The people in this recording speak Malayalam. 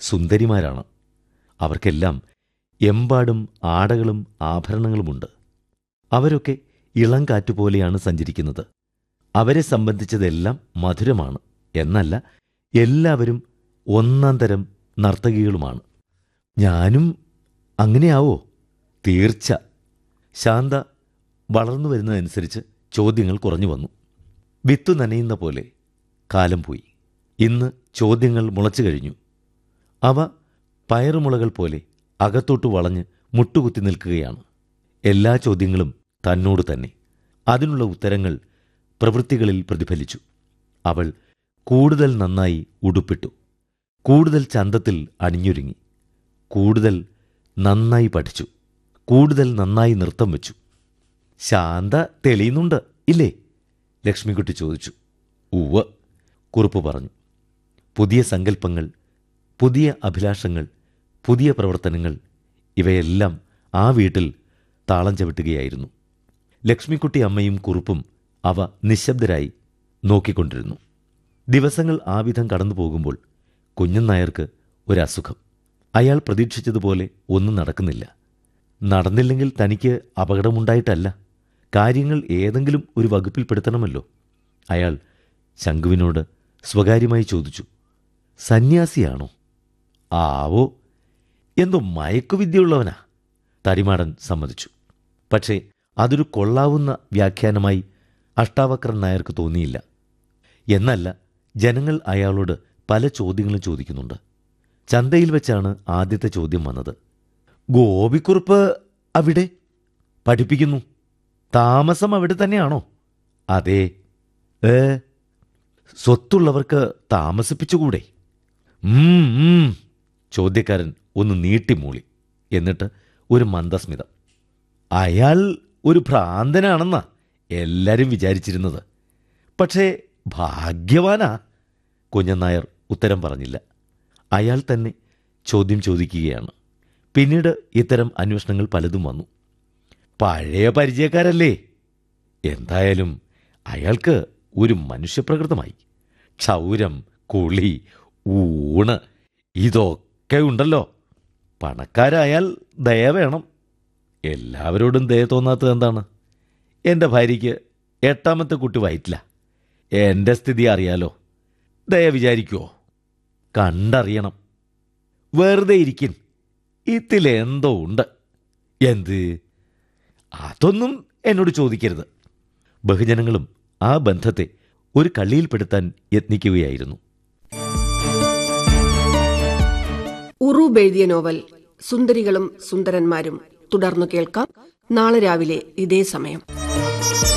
സുന്ദരിമാരാണ് അവർക്കെല്ലാം എമ്പാടും ആടകളും ആഭരണങ്ങളുമുണ്ട് അവരൊക്കെ ഇളം കാറ്റുപോലെയാണ് സഞ്ചരിക്കുന്നത് അവരെ സംബന്ധിച്ചതെല്ലാം മധുരമാണ് എന്നല്ല എല്ലാവരും ഒന്നാം തരം നർത്തകികളുമാണ് ഞാനും അങ്ങനെയാവോ തീർച്ച ശാന്ത വളർന്നു വരുന്നതനുസരിച്ച് ചോദ്യങ്ങൾ കുറഞ്ഞു വന്നു വിത്തു നനയുന്ന പോലെ കാലം പോയി ഇന്ന് ചോദ്യങ്ങൾ മുളച്ചു കഴിഞ്ഞു അവ പയറുമുളകൾ പോലെ അകത്തോട്ട് വളഞ്ഞ് മുട്ടുകുത്തി നിൽക്കുകയാണ് എല്ലാ ചോദ്യങ്ങളും തന്നോട് തന്നെ അതിനുള്ള ഉത്തരങ്ങൾ പ്രവൃത്തികളിൽ പ്രതിഫലിച്ചു അവൾ കൂടുതൽ നന്നായി ഉടുപ്പിട്ടു കൂടുതൽ ചന്തത്തിൽ അണിഞ്ഞൊരുങ്ങി കൂടുതൽ നന്നായി പഠിച്ചു കൂടുതൽ നന്നായി നൃത്തം വെച്ചു ശാന്ത തെളിയുന്നുണ്ട് ഇല്ലേ ലക്ഷ്മിക്കുട്ടി ചോദിച്ചു ഉവ്വ് കുറുപ്പ് പറഞ്ഞു പുതിയ സങ്കല്പങ്ങൾ പുതിയ അഭിലാഷങ്ങൾ പുതിയ പ്രവർത്തനങ്ങൾ ഇവയെല്ലാം ആ വീട്ടിൽ താളം ചവിട്ടുകയായിരുന്നു ലക്ഷ്മിക്കുട്ടി അമ്മയും കുറുപ്പും അവ നിശബ്ദരായി നോക്കിക്കൊണ്ടിരുന്നു ദിവസങ്ങൾ ആ വിധം കടന്നു പോകുമ്പോൾ കുഞ്ഞൻ നായർക്ക് ഒരസുഖം അയാൾ പ്രതീക്ഷിച്ചതുപോലെ ഒന്നും നടക്കുന്നില്ല നടന്നില്ലെങ്കിൽ തനിക്ക് അപകടമുണ്ടായിട്ടല്ല കാര്യങ്ങൾ ഏതെങ്കിലും ഒരു വകുപ്പിൽപ്പെടുത്തണമല്ലോ അയാൾ ശംഖുവിനോട് സ്വകാര്യമായി ചോദിച്ചു സന്യാസിയാണോ ആവോ എന്തോ മയക്കുവിദ്യയുള്ളവനാ തടിമാടൻ സമ്മതിച്ചു പക്ഷേ അതൊരു കൊള്ളാവുന്ന വ്യാഖ്യാനമായി അഷ്ടാവക്രൻ നായർക്ക് തോന്നിയില്ല എന്നല്ല ജനങ്ങൾ അയാളോട് പല ചോദ്യങ്ങളും ചോദിക്കുന്നുണ്ട് ചന്തയിൽ വെച്ചാണ് ആദ്യത്തെ ചോദ്യം വന്നത് ഗോപിക്കുറുപ്പ് അവിടെ പഠിപ്പിക്കുന്നു താമസം അവിടെ തന്നെയാണോ അതെ ഏ സ്വത്തുള്ളവർക്ക് താമസിപ്പിച്ചുകൂടെ ഉം, ഉം. ചോദ്യക്കാരൻ ഒന്ന് നീട്ടിമൂളി എന്നിട്ട് ഒരു മന്ദസ്മിതം അയാൾ ഒരു ഭ്രാന്തനാണെന്നാ എല്ലാരും വിചാരിച്ചിരുന്നത് പക്ഷേ ഭാഗ്യവാനാ കുഞ്ഞനായർ ഉത്തരം പറഞ്ഞില്ല അയാൾ തന്നെ ചോദ്യം ചോദിക്കുകയാണ് പിന്നീട് ഇത്തരം അന്വേഷണങ്ങൾ പലതും വന്നു പഴയ പരിചയക്കാരല്ലേ എന്തായാലും അയാൾക്ക് ഒരു മനുഷ്യപ്രകൃതമായി ക്ഷൗരം കുളി ഊണ് ഇതൊക്കെ ഉണ്ടല്ലോ പണക്കാരായാൽ ദയ വേണം എല്ലാവരോടും ദയ തോന്നാത്തത് എന്താണ് എൻ്റെ ഭാര്യയ്ക്ക് എട്ടാമത്തെ കുട്ടി വയറ്റില്ല എൻ്റെ സ്ഥിതി അറിയാലോ ദയ വിചാരിക്കുവോ കണ്ടറിയണം വെറുതെ ഇരിക്കിൻ ഇതിലെന്തോ ഉണ്ട് എന്ത് അതൊന്നും എന്നോട് ചോദിക്കരുത് ബഹുജനങ്ങളും ആ ബന്ധത്തെ ഒരു കള്ളിയിൽപ്പെടുത്താൻ യത്നിക്കുകയായിരുന്നു ഉറൂബ് എഴുതിയ നോവൽ സുന്ദരികളും സുന്ദരന്മാരും തുടർന്നു കേൾക്കാം നാളെ രാവിലെ ഇതേ സമയം